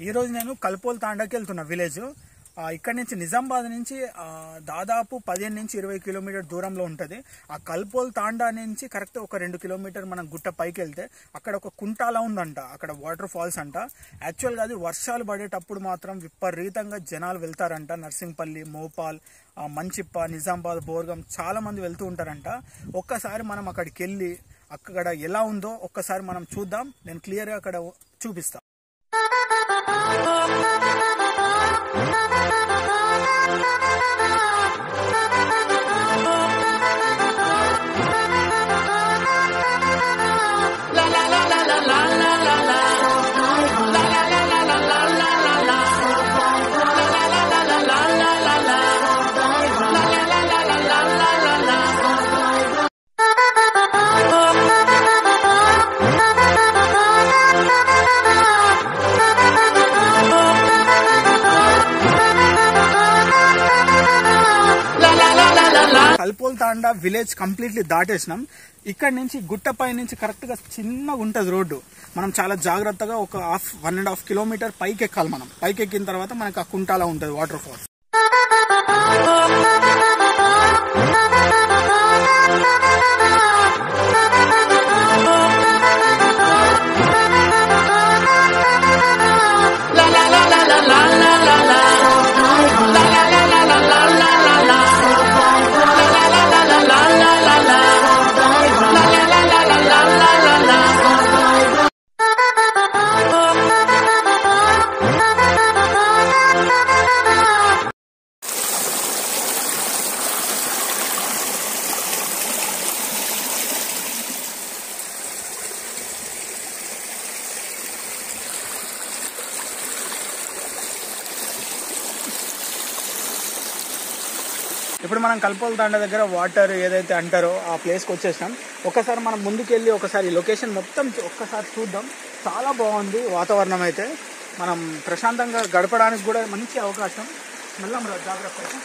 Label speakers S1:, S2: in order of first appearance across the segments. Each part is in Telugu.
S1: ఈ రోజు నేను కల్పోల్ తాండాకి వెళ్తున్నా విలేజ్ ఆ, ఇక్కడ నుంచి నిజామాబాద్ నుంచి ఆ, దాదాపు పదిహేను నుంచి ఇరవై కిలోమీటర్ దూరంలో ఉంటుంది ఆ కల్పోల్ తాండా నుంచి కరెక్ట్ ఒక రెండు కిలోమీటర్ మనం గుట్ట పైకి వెళ్తే అక్కడ ఒక కుంటాల ఉందంట అక్కడ వాటర్ ఫాల్స్ అంట యాక్చువల్గా అది వర్షాలు పడేటప్పుడు మాత్రం విపరీతంగా జనాలు వెళ్తారంట నర్సింగ్పల్లి మోపాల్ ఆ, మంచిప్ప నిజామాబాద్ బోర్గం చాలా మంది వెళ్తూ ఉంటారంట ఒక్కసారి మనం అక్కడికి వెళ్ళి అక్కడ ఎలా ఉందో ఒక్కసారి మనం చూద్దాం నేను క్లియర్గా అక్కడ చూపిస్తా కల్పోల్ తాండా విలేజ్ కంప్లీట్లీ దాటేసినాం ఇక్కడ నుంచి గుట్టపై నుంచి కరెక్ట్ గా చిన్నగా ఉంటది రోడ్డు మనం చాలా జాగ్రత్తగా ఒక half one and half kilometre పైకి ఎక్కాలి మనం పైకి ఎక్కిన తర్వాత మనకు ఆ కుంటాలా ఉంటది వాటర్ ఫాల్స్ ఇప్పుడు మనం కల్పోల్ తాండ దగ్గర వాటర్ ఏదైతే అంటారో ఆ ప్లేస్కి వచ్చేసాం ఒకసారి మనం ముందుకెళ్ళి ఒకసారి లొకేషన్ మొత్తం చూ- ఒక్కసారి చూద్దాం చాలా బాగుంది వాతావరణం అయితే మనం ప్రశాంతంగా గడపడానికి కూడా మంచి అవకాశం మెల్లం రా జాగ్రత్తగా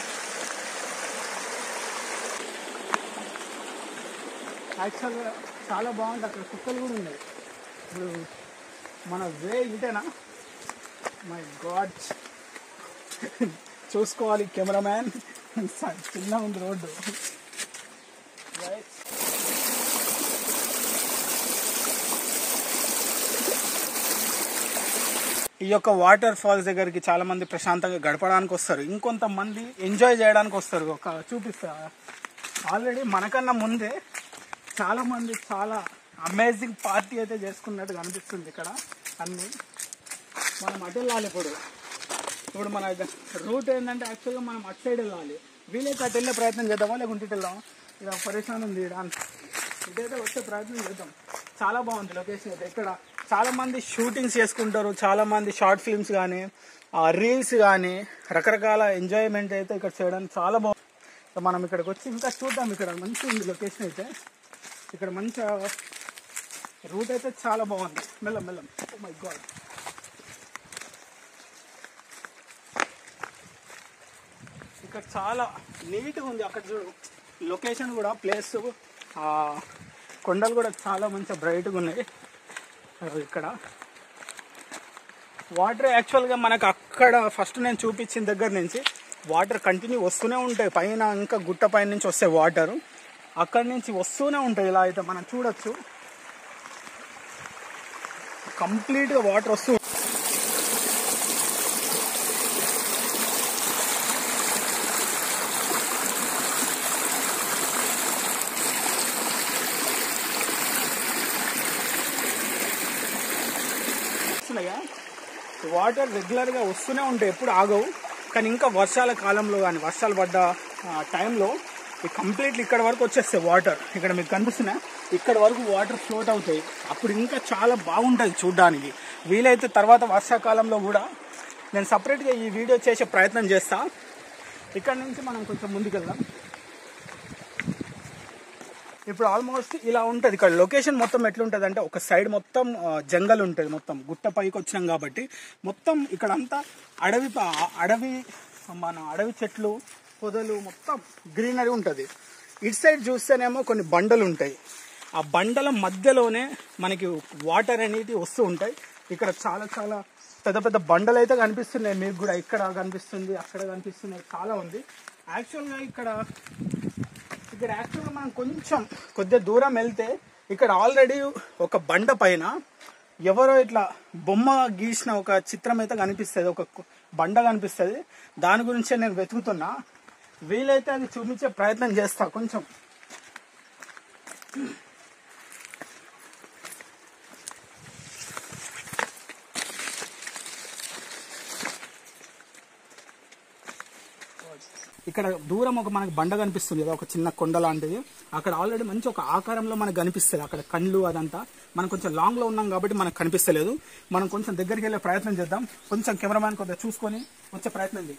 S1: యాక్చువల్గా చాలా బాగుంది అక్కడ కుక్కలు కూడా ఉన్నాయి ఇప్పుడు మన వే ఇటేనా మై గాడ్ చూసుకోవాలి కెమెరామ్యాన్ చిన్న ఉంది రోడ్డు Right. ఈ యొక్క వాటర్ ఫాల్స్ దగ్గరికి చాలా మంది ప్రశాంతంగా గడపడానికి వస్తారు ఇంకొంతమంది ఎంజాయ్ చేయడానికి వస్తారు ఒక చూపిస్తా ఆల్రెడీ మనకన్నా ముందే చాలా మంది చాలా అమేజింగ్ పార్టీ అయితే చేసుకున్నట్టు కనిపిస్తుంది ఇక్కడ అన్ని మనం అటు వెళ్ళాలి ఇప్పుడు ఇప్పుడు మన రూట్ ఏంటంటే యాక్చువల్గా మనం అటు సైడ్ వెళ్ళాలి వీలైతే అటు వెళ్ళే ప్రయత్నం చేద్దామా లేకుంటే ఇటు వెళ్దాం ఇక పరేషాన్ ఉంది ఈడ అని ఇటైతే వచ్చే ప్రయత్నం చేద్దాం చాలా బాగుంది లొకేషన్ అయితే ఇక్కడ చాలా మంది షూటింగ్స్ చేసుకుంటారు చాలా మంది షార్ట్ ఫిల్మ్స్ కానీ రీల్స్ కానీ రకరకాల ఎంజాయ్మెంట్ అయితే ఇక్కడ చేయడానికి చాలా బాగుంది సో మనం ఇక్కడికి వచ్చి ఇంకా చూద్దాం ఇక్కడ మంచి ఉంది లొకేషన్ అయితే ఇక్కడ మంచి రూట్ అయితే చాలా బాగుంది మెల్లం మెల్లం ఓ మై గాడ్ ఇక్కడ చాలా నీట్గా ఉంది అక్కడ చూడు లొకేషన్ కూడా ప్లేస్ కొండలు కూడా చాలా మంచిగా బ్రైట్గా ఉన్నాయి అదిగో ఇక్కడ వాటర్ యాక్చువల్గా మనకు అక్కడ ఫస్ట్ నేను చూపించిన దగ్గర నుంచి వాటర్ కంటిన్యూ వస్తూనే ఉంటాయి పైన ఇంకా గుట్ట పైన నుంచి వస్తాయి వాటర్ అక్కడి నుంచి వస్తూనే ఉంటాయి ఇలా అయితే మనం చూడొచ్చు కంప్లీట్గా వాటర్ వస్తూ వస్తున్నాయా వాటర్ రెగ్యులర్గా వస్తూనే ఉంటాయి ఎప్పుడు ఆగవు కానీ ఇంకా వర్షాల కాలంలో కానీ వర్షాలు పడ్డ ఆ, టైంలో ఈ కంప్లీట్లీ ఇక్కడ వరకు వచ్చేస్తాయి వాటర్ ఇక్కడ మీకు కనిపిస్తున్నాయి ఇక్కడ వరకు వాటర్ ఫ్లోట్ అవుతాయి అప్పుడు ఇంకా చాలా బాగుంటుంది చూడడానికి వీలైతే తర్వాత వర్షాకాలంలో కూడా నేను సపరేట్గా ఈ వీడియో చేసే ప్రయత్నం చేస్తా ఇక్కడ నుంచి మనం కొంచెం ముందుకెళ్దాం ఇప్పుడు ఆల్మోస్ట్ ఇలా ఉంటుంది ఇక్కడ లొకేషన్ మొత్తం ఎట్లుంటుంది అంటే ఒక సైడ్ మొత్తం ఆ, జంగల్ ఉంటుంది మొత్తం గుట్ట పైకి వచ్చినాం కాబట్టి మొత్తం ఇక్కడ అంతా అడవి ప- అడవి మన అడవి చెట్లు పొదలు మొత్తం గ్రీనరీ ఉంటుంది ఇటు సైడ్ చూస్తేనేమో కొన్ని బండలు ఉంటాయి ఆ బండల మధ్యలోనే మనకి వాటర్ అనేది వస్తూ ఉంటాయి ఇక్కడ చాలా చాలా పెద్ద పెద్ద బండలు అయితే కనిపిస్తున్నాయి మీకు కూడా ఇక్కడ కనిపిస్తుంది అక్కడ కనిపిస్తున్నాయి చాలా ఉంది యాక్చువల్గా ఇక్కడ ఇక్కడ యాక్చువల్గా మనం కొంచెం కొద్దిగా దూరం వెళ్తే ఇక్కడ ఆల్రెడీ ఒక బండ పైన ఎవరో ఇట్లా బొమ్మ గీసిన ఒక చిత్రం అయితే కనిపిస్తుంది ఒక కు- బండ కనిపిస్తుంది దాని గురించే నేను వెతుకుతున్నా వీలైతే అది చూపించే ప్రయత్నం చేస్తా కొంచెం ఇక్కడ దూరం ఒక మనకి బండ కనిపిస్తుంది కదా ఒక చిన్న కొండ లాంటిది అక్కడ ఆల్రెడీ మంచి ఒక ఆకారంలో మనకు కనిపిస్తుంది అక్కడ కళ్ళు అదంతా మనం కొంచెం లాంగ్ లో ఉన్నాం కాబట్టి మనకు కనిపిస్తలేదు మనం కొంచెం దగ్గరికి వెళ్ళే ప్రయత్నం చేద్దాం కొంచెం కెమెరామ్యాన్ కొద్దిగా చూసుకొని వచ్చే ప్రయత్నం చేయి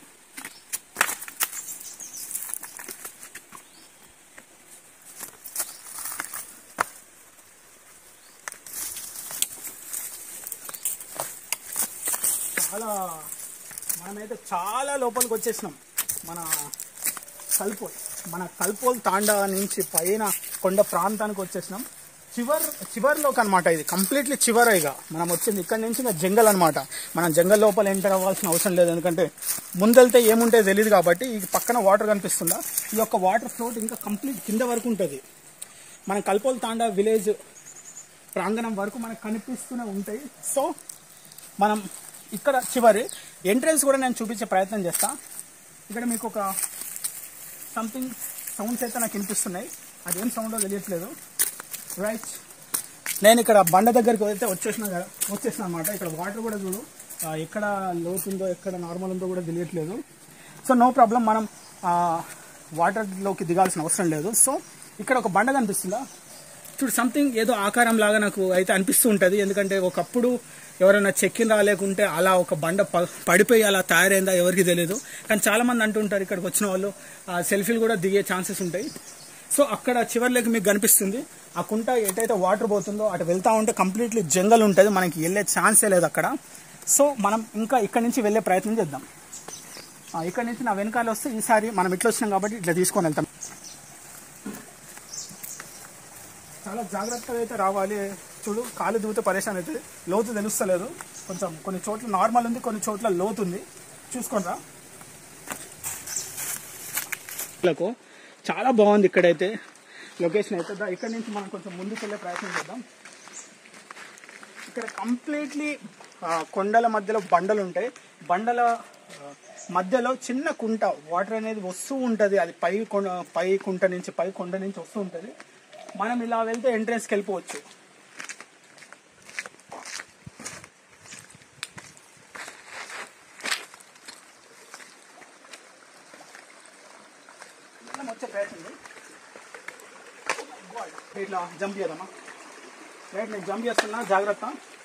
S1: చాలా మనమైతే చాలా లోపలికి వచ్చేసినాం మన కల్పోల్ మన కల్పోల్ తాండా నుంచి పైన కొండ ప్రాంతానికి వచ్చేసినాం చివర్ చివర్లోకి అనమాట ఇది కంప్లీట్లీ చివర ఇక మనం వచ్చింది ఇక్కడ నుంచి ఇంకా జంగల్ అనమాట మనం జంగల్ లోపల ఎంటర్ అవ్వాల్సిన అవసరం లేదు ఎందుకంటే ముందెళ్తే ఏముంటే తెలియదు కాబట్టి ఈ పక్కన వాటర్ కనిపిస్తుందా ఈ యొక్క వాటర్ ఫ్లోట్ ఇంకా కంప్లీట్ కింద వరకు ఉంటుంది మన కల్పోల్ తాండా విలేజ్ ప్రాంగణం వరకు మనకు కనిపిస్తూనే ఉంటాయి సో మనం ఇక్కడ చివరి ఎంట్రన్స్ కూడా నేను చూపించే ప్రయత్నం చేస్తా ఇక్కడ మీకు ఒక సంథింగ్ సౌండ్స్ అయితే నాకు వినిపిస్తున్నాయి అదేం సౌండో తెలియట్లేదు రైట్ నేను ఇక్కడ బండ దగ్గరికి అయితే వచ్చేసిన కదా వచ్చేసిన అనమాట ఇక్కడ వాటర్ కూడా చూడు ఆ, ఎక్కడ లోతు ఉందో ఎక్కడ నార్మల్ ఉందో కూడా తెలియట్లేదు సో నో ప్రాబ్లం మనం ఆ, వాటర్లోకి దిగాల్సిన అవసరం లేదు సో ఇక్కడ ఒక బండ కనిపిస్తుందా చూడు సంథింగ్ ఏదో ఆకారం లాగా నాకు అయితే అనిపిస్తూ ఉంటుంది ఎందుకంటే ఒకప్పుడు ఎవరైనా చెక్కిన రాలేకుంటే అలా ఒక బండ ప- పడిపోయి అలా తయారైందా ఎవరికి తెలియదు కానీ చాలా మంది అంటుంటారు ఇక్కడికి వచ్చిన వాళ్ళు ఆ సెల్ఫీలు కూడా దిగే ఛాన్సెస్ ఉంటాయి సో అక్కడ చివరిలోకి మీకు కనిపిస్తుంది ఆ కుంట ఎటైతే వాటర్ పోతుందో అటు వెళ్తా ఉంటే కంప్లీట్లీ జంగల్ ఉంటుంది మనకి వెళ్ళే ఛాన్సే లేదు అక్కడ సో మనం ఇంకా ఇక్కడ నుంచి వెళ్ళే ప్రయత్నం చేద్దాం ఆ, ఇక్కడ నుంచి నా వెనకాల వస్తే ఈసారి మనం ఇట్లా వచ్చినాం కాబట్టి ఇట్లా తీసుకొని వెళ్తాం చాలా జాగ్రత్తగా అయితే రావాలి చూడు కాలు దూతే పరేషాన్ అయితే లోతు తెలుస్తలేదు కొంచెం కొన్ని చోట్ల నార్మల్ ఉంది కొన్ని చోట్ల లోతు ఉంది చూసుకోండి రా లకు చాలా బాగుంది ఇక్కడైతే లొకేషన్ అయితే దా- ఇక్కడ నుంచి మనం కొంచెం ముందుకు వెళ్ళే ప్రయత్నం చేద్దాం ఇక్కడ కంప్లీట్లీ కొండల మధ్యలో బండలు ఉంటాయి బండల ఆ, మధ్యలో చిన్న కుంట వాటర్ అనేది వస్తూ ఉంటుంది అది పై కొండ పై కుంట నుంచి పై కొండ నుంచి వస్తూ ఉంటుంది మనం ఇలా వెళ్తే ఎంట్రెన్స్కి వెళ్ళిపోవచ్చు మనం వచ్చే ప్రయత్నం చేయి. ఇట్లా జంప్ చేద్దామా రైట్ నేను జంప్ చేస్తున్నా జాగ్రత్త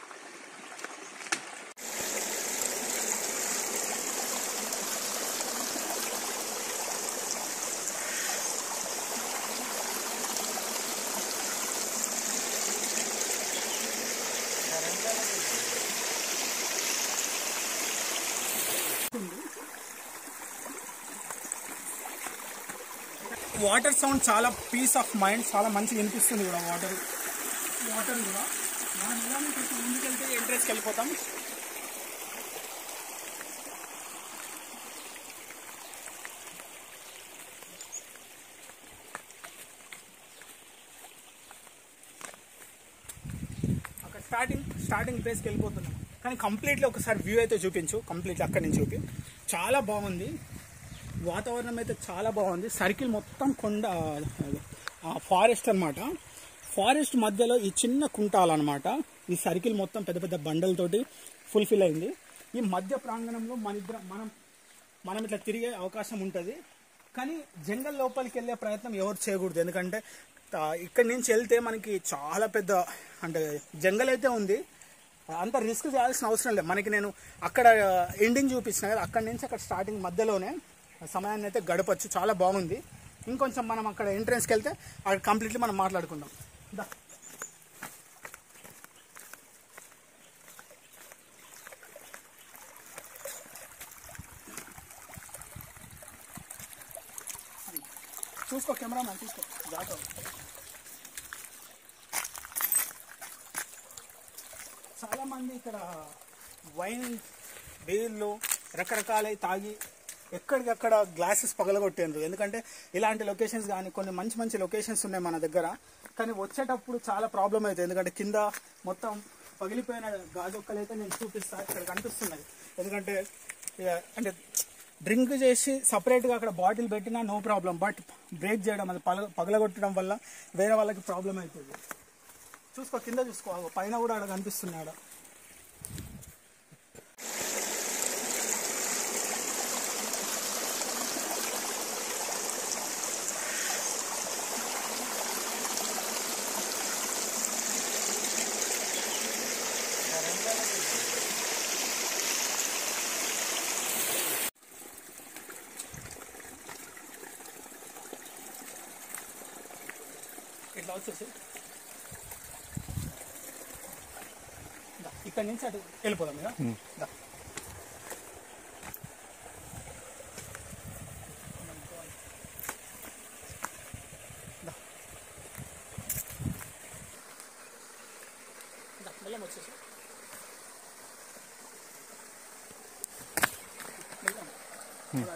S1: వాటర్ సౌండ్ చాలా పీస్ ఆఫ్ మైండ్ చాలా మంచిగా వినిపిస్తుంది కూడా వాటర్ వాటర్ కూడా మనం ఇలానే కొంచెం ముందుకెళ్తే ఎంట్రెన్స్కి వెళ్ళిపోతాం అక్కడ స్టార్టింగ్ స్టార్టింగ్ ప్లేస్కి వెళ్ళిపోతున్నాం కానీ కంప్లీట్లీ ఒకసారి వ్యూ అయితే చూపించు కంప్లీట్లీ అక్కడి నుంచి చూపి చాలా బాగుంది వాతావరణం అయితే చాలా బాగుంది సర్కిల్ మొత్తం కొండ ఫారెస్ట్ అన్నమాట ఫారెస్ట్ మధ్యలో ఈ చిన్న కుంటాలన్నమాట ఈ సర్కిల్ మొత్తం పెద్ద పెద్ద బండలతోటి ఫుల్ఫిల్ అయింది ఈ మధ్య ప్రాంగణంలో మన ఇద్దరం మనం మనం ఇట్లా తిరిగే అవకాశం ఉంటుంది కానీ జంగల్ లోపలికి వెళ్ళే ప్రయత్నం ఎవరు చేయకూడదు ఎందుకంటే ఆ, ఇక్కడి నుంచి వెళ్తే మనకి చాలా పెద్ద అంటే జంగల్ అయితే ఉంది అంత రిస్క్ చేయాల్సిన అవసరం లేదు మనకి నేను అక్కడ ఎండింగ్ చూపించిన కదా అక్కడి నుంచి అక్కడ స్టార్టింగ్ మధ్యలోనే సమయాన్ని అయితే గడపచ్చు చాలా బాగుంది ఇంకొంచెం మనం అక్కడ ఎంట్రెన్స్కి వెళ్తే అక్కడ కంప్లీట్లీ మనం మాట్లాడుకుందాం దా చూసుకో కెమెరా మ్యాన్ చూసుకో జాగ్రత్త చాలా మంది ఇక్కడ వైన్ బీర్లు రకరకాలై తాగి ఎక్కడికక్కడ గ్లాసెస్ పగలగొట్టేందుకు ఎందుకంటే ఇలాంటి లొకేషన్స్ కానీ కొన్ని మంచి మంచి లొకేషన్స్ ఉన్నాయి మన దగ్గర కానీ వచ్చేటప్పుడు చాలా ప్రాబ్లం అవుతుంది ఎందుకంటే కింద మొత్తం పగిలిపోయిన గాజొక్కలు అయితే నేను చూపిస్తా ఇక్కడ కనిపిస్తున్నాయి ఎందుకంటే ఇక అంటే డ్రింక్ చేసి సపరేట్గా అక్కడ బాటిల్ పెట్టినా నో ప్రాబ్లం బట్ బ్రేక్ చేయడం అది పగల పగలగొట్టడం వల్ల వేరే వాళ్ళకి ప్రాబ్లం అవుతుంది చూసుకో కింద చూసుకో ఆగో, పైన కూడా అక్కడ కనిపిస్తున్నాడు ఇట్లా వచ్చేసి దా, ఇక్కడి నుంచి అటు వెళ్ళిపోదాం ఇక దా. దా. దా, మెల్లగా వచ్చేసి మెల్లగా.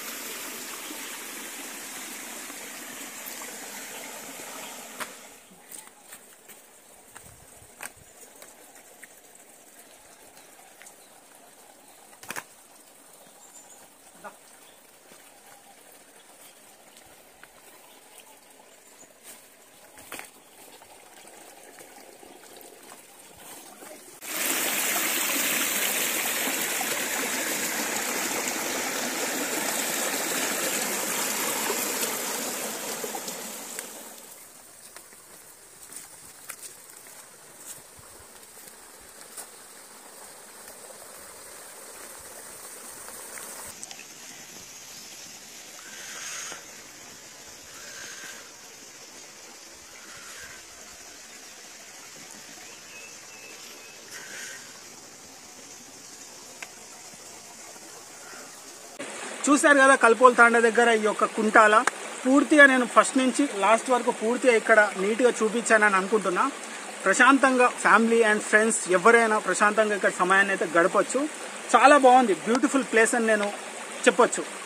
S1: చూశారు కదా కల్పోల్ తాండ దగ్గర ఈ యొక్క కుంటాల పూర్తిగా నేను ఫస్ట్ నుంచి లాస్ట్ వరకు పూర్తిగా ఇక్కడ నీట్గా చూపించానని అనుకుంటున్నా ప్రశాంతంగా ఫ్యామిలీ అండ్ ఫ్రెండ్స్ ఎవరైనా ప్రశాంతంగా ఇక్కడ సమయాన్ని అయితే గడపచ్చు చాలా బాగుంది బ్యూటిఫుల్ ప్లేస్ అని నేను చెప్పొచ్చు